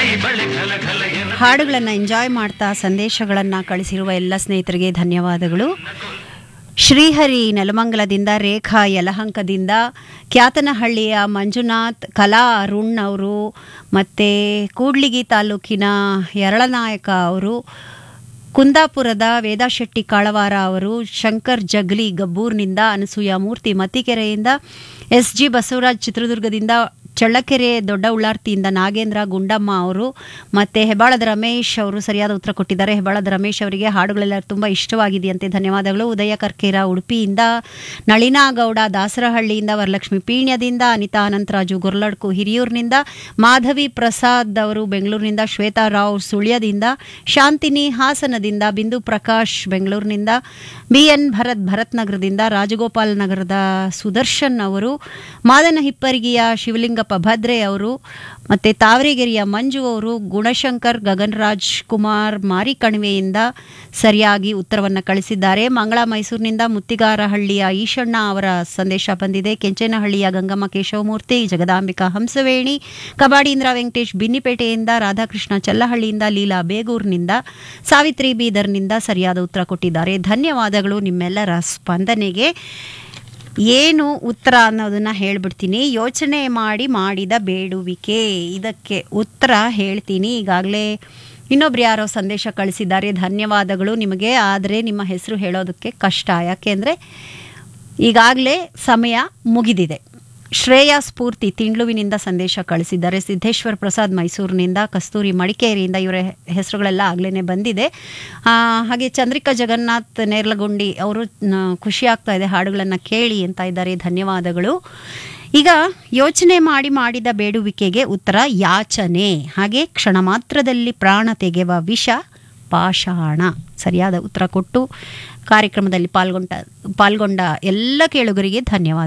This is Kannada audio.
ಹಾಡುಗಳನ್ನು ಎಂಜಾಯ್ ಮಾಡ್ತಾ ಸಂದೇಶಗಳನ್ನು ಕಳಿಸಿರುವ ಎಲ್ಲ ಸ್ನೇಹಿತರಿಗೆ ಧನ್ಯವಾದಗಳು ಶ್ರೀಹರಿ ನೆಲಮಂಗಲದಿಂದ ರೇಖಾ ಯಲಹಂಕದಿಂದ ಕ್ಯಾತನಹಳ್ಳಿಯ ಮಂಜುನಾಥ್ ಕಲಾ ಅರುಣ್ ಅವರು ಮತ್ತು ಕೂಡ್ಲಿಗಿ ತಾಲೂಕಿನ ಯರಳನಾಯಕ ಅವರು ಕುಂದಾಪುರದ ವೇದಾಶೆಟ್ಟಿ ಕಾಳವಾರ ಅವರು ಶಂಕರ್ ಜಗ್ಲಿ ಗಬ್ಬೂರ್ನಿಂದ ಅನಸೂಯ ಮೂರ್ತಿ ಮತ್ತಿಕೆರೆಯಿಂದ ಎಸ್ ಜಿ ಬಸವರಾಜ್ ಚಿತ್ರದುರ್ಗದಿಂದ ಚಳ್ಳಕೆರೆ ದೊಡ್ಡ ಉಳ್ಳಾರ್ತಿಯಿಂದ ನಾಗೇಂದ್ರ ಗುಂಡಮ್ಮ ಅವರು ಮತ್ತು ಹೆಬ್ಬಾಳದ ರಮೇಶ್ ಅವರು ಸರಿಯಾದ ಉತ್ತರ ಕೊಟ್ಟಿದ್ದಾರೆ ಹೆಬ್ಬಾಳದ ರಮೇಶ್ ಅವರಿಗೆ ಹಾಡುಗಳೆಲ್ಲ ತುಂಬ ಇಷ್ಟವಾಗಿದೆಯಂತೆ ಧನ್ಯವಾದಗಳು ಉದಯ ಕರ್ಕೇರ ಉಡುಪಿಯಿಂದ ನಳಿನಾ ಗೌಡ ದಾಸರಹಳ್ಳಿಯಿಂದ ವರಲಕ್ಷ್ಮಿ ಪೀಣ್ಯದಿಂದ ಅನಿತಾ ಅನಂತರಾಜು ಗುರ್ಲಡ್ಕು ಹಿರಿಯೂರಿನಿಂದ ಮಾಧವಿ ಪ್ರಸಾದ್ ಅವರು ಬೆಂಗಳೂರಿನಿಂದ ಶ್ವೇತಾ ರಾವ್ ಸುಳ್ಯದಿಂದ ಶಾಂತಿನಿ ಹಾಸನದಿಂದ ಬಿಂದು ಪ್ರಕಾಶ್ ಬೆಂಗಳೂರಿನಿಂದ ಬಿ ಎನ್ ಭರತ್ ಭರತ್ ನಗರದಿಂದ ರಾಜಗೋಪಾಲ್ ನಗರದ ಸುದರ್ಶನ್ ಅವರು ಮಾದನ ಹಿಪ್ಪರಿಗೆಯ ಶಿವಲಿಂಗಪ್ಪ ಭದ್ರೆ ಅವರು ಮತ್ತು ತಾವರೆಗೆರೆಯ ಮಂಜು ಅವರು ಗುಣಶಂಕರ್ ಗಗನ್ರಾಜ್ ಕುಮಾರ್ ಮಾರಿಕಣಿವೆಯಿಂದ ಸರಿಯಾಗಿ ಉತ್ತರವನ್ನು ಕಳಿಸಿದ್ದಾರೆ ಮಂಗಳ ಮೈಸೂರಿನಿಂದ ಮುತ್ತಿಗಾರಹಳ್ಳಿಯ ಈಶಣ್ಣ ಅವರ ಸಂದೇಶ ಬಂದಿದೆ ಕೆಂಚನಹಳ್ಳಿಯ ಗಂಗಮ್ಮ ಕೇಶವಮೂರ್ತಿ ಜಗದಾಂಬಿಕಾ ಹಂಸವೇಣಿ ಕಬಾಡಿಯಿಂದ ವೆಂಕಟೇಶ್ ಬಿನ್ನಿಪೇಟೆಯಿಂದ ರಾಧಾಕೃಷ್ಣ ಚಲ್ಲಹಳ್ಳಿಯಿಂದ ಲೀಲಾ ಬೇಗೂರ್ನಿಂದ ಸಾವಿತ್ರಿ ಬೀದರ್ನಿಂದ ಸರಿಯಾದ ಉತ್ತರ ಕೊಟ್ಟಿದ್ದಾರೆ ಧನ್ಯವಾದಗಳು ನಿಮ್ಮೆಲ್ಲರ ಸ್ಪಂದನೆಗೆ ಏನು ಉತ್ತರ ಅನ್ನೋದನ್ನ ಹೇಳ್ಬಿಡ್ತೀನಿ ಯೋಚನೆ ಮಾಡಿ ಮಾಡಿದ ಬೇಡುವಿಕೆ ಇದಕ್ಕೆ ಉತ್ತರ ಹೇಳ್ತೀನಿ ಈಗಾಗಲೇ ಇನ್ನೊಬ್ರು ಯಾರೋ ಸಂದೇಶ ಕಳಿಸಿದ್ದಾರೆ ಧನ್ಯವಾದಗಳು ನಿಮಗೆ ಆದರೆ ನಿಮ್ಮ ಹೆಸರು ಹೇಳೋದಕ್ಕೆ ಕಷ್ಟ ಯಾಕೆಂದರೆ ಈಗಾಗಲೇ ಸಮಯ ಮುಗಿದಿದೆ ಶ್ರೇಯಾ ಸ್ಫೂರ್ತಿ ತಿಂಡ್ಲುವಿನಿಂದ ಸಂದೇಶ ಕಳಿಸಿದ್ದಾರೆ ಸಿದ್ದೇಶ್ವರ ಪ್ರಸಾದ್ ಮೈಸೂರಿನಿಂದ ಕಸ್ತೂರಿ ಮಡಿಕೇರಿಯಿಂದ ಇವರ ಹೆಸರುಗಳೆಲ್ಲ ಆಗಲೇ ಬಂದಿದೆ ಆ, ಹಾಗೆ ಚಂದ್ರಿಕಾ ಜಗನ್ನಾಥ್ ನೇರ್ಲಗುಂಡಿ ಅವರು ಖುಷಿ ಆಗ್ತಾ ಇದೆ ಹಾಡುಗಳನ್ನು ಕೇಳಿ ಅಂತ ಇದ್ದಾರೆ ಧನ್ಯವಾದಗಳು ಈಗ ಯೋಚನೆ ಮಾಡಿ ಮಾಡಿದ ಬೇಡುವಿಕೆಗೆ ಉತ್ತರ ಯಾಚನೆ ಹಾಗೆ ಕ್ಷಣ ಮಾತ್ರದಲ್ಲಿ ಪ್ರಾಣ ತೆಗೆವ ವಿಷ ಪಾಷಾಣ ಸರಿಯಾದ ಉತ್ತರ ಕೊಟ್ಟು ಕಾರ್ಯಕ್ರಮದಲ್ಲಿ ಪಾಲ್ಗೊಂಡ ಪಾಲ್ಗೊಂಡ ಎಲ್ಲ ಕೇಳುಗರಿಗೆ ಧನ್ಯವಾದ